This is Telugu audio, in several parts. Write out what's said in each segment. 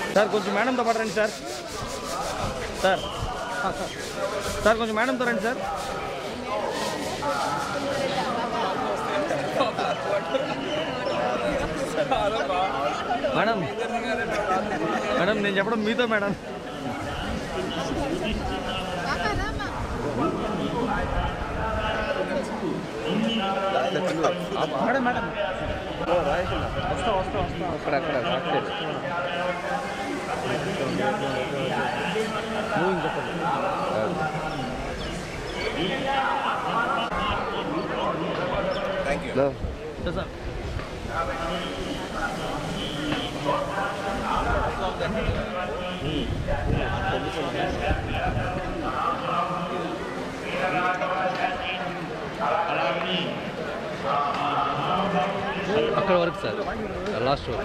సార్ కొంచెం మేడంతో పాటు రండి సార్ సార్ సార్ కొంచెం మేడంతో రండి సార్ మేడం మేడం నేను చెప్పడం మీతో మేడం మేడం మేడం వస్తా వస్తా వస్తా అక్కడ అక్కడ రాట్లేదు మూవింగ్ చెప్పండి హలో సార్ సార్ అక్కడ వరకు సార్ లాస్ట్ వరకు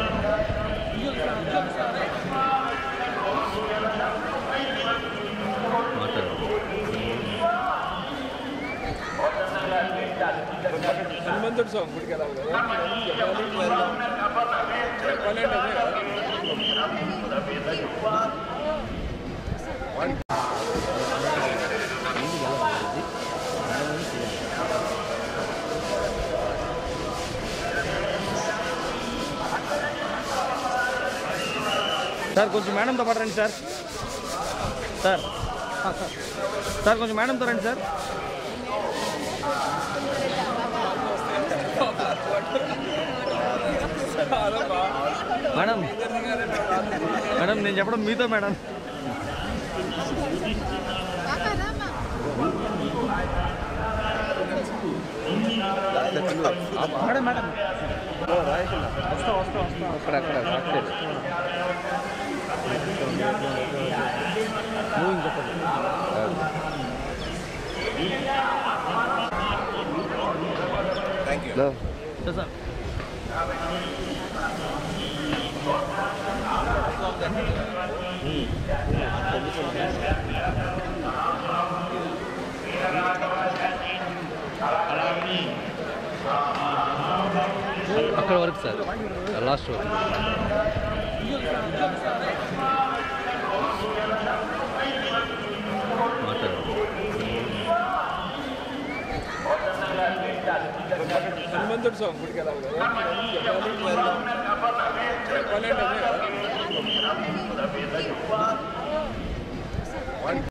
మాట్లాడు హనుమంతుడు సాంగ్ గుడికి వెళ్ళాలి కదా చెప్పాలి వెళ్దాం చెప్పాలంటే అదే కదా. సార్ కొంచెం మేడంతో పాటు రండి సార్ సార్ సార్ కొంచెం మేడంతో రండి సార్ మేడం మేడం నేను చెప్పడం మీతో మేడం మేడం మేడం వస్తా వస్తా వస్తా అక్కడ అక్కడ రాట్లేదు మూవింగ్ చెప్పండి హలో సార్ సార్ అక్కడ వరకు సార్ లాస్ట్ వరకు మాట్లాడు హనుమంతుడు సాంగ్ గుడికి వెళ్ళాలి కదా చెప్పాలి వెళ్దాం చెప్పాలంటే అదే కదా.